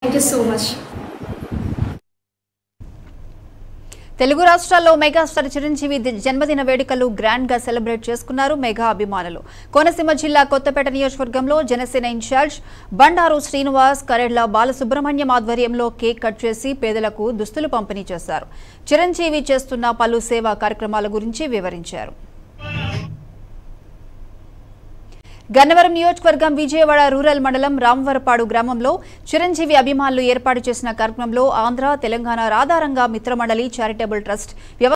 thank you so much Telugu రాష్ట్రాల్లో megastar Chiranjeevi the- జన్మదిన వేడుకలు గ్రాండ్ గా సెలబ్రేట్ చేసుకున్నారు మెగా అభిమానులు కోనసీమ జిల్లా కొత్తపేట నియోజకవర్గంలో జనసేన ఇన్ఛార్జ్ బండారు శ్రీనివాస్ కరెడ్ల బాలసుబ్రహ్మణ్యం ఆధ్వర్యంలో కేక్ కట్ చేసి పేదలకు దుస్తులు పంపిణీ చేశారు చిరంజీవి చేస్తున్న పలు సేవా కార్యక్రమాల గురించి వివరించారు గన్నవరం నియోజకవర్గం విజయవాడ రూరల్ మండలం రామవరపాడు గ్రామంలో చిరంజీవి అభిమానులు ఏర్పాటు చేసిన కార్యక్రమంలో ఆంధ్ర తెలంగాణ రాధారంగ మిత్రమండలి చారిటబుల్ ట్రస్ట్ వ్యవ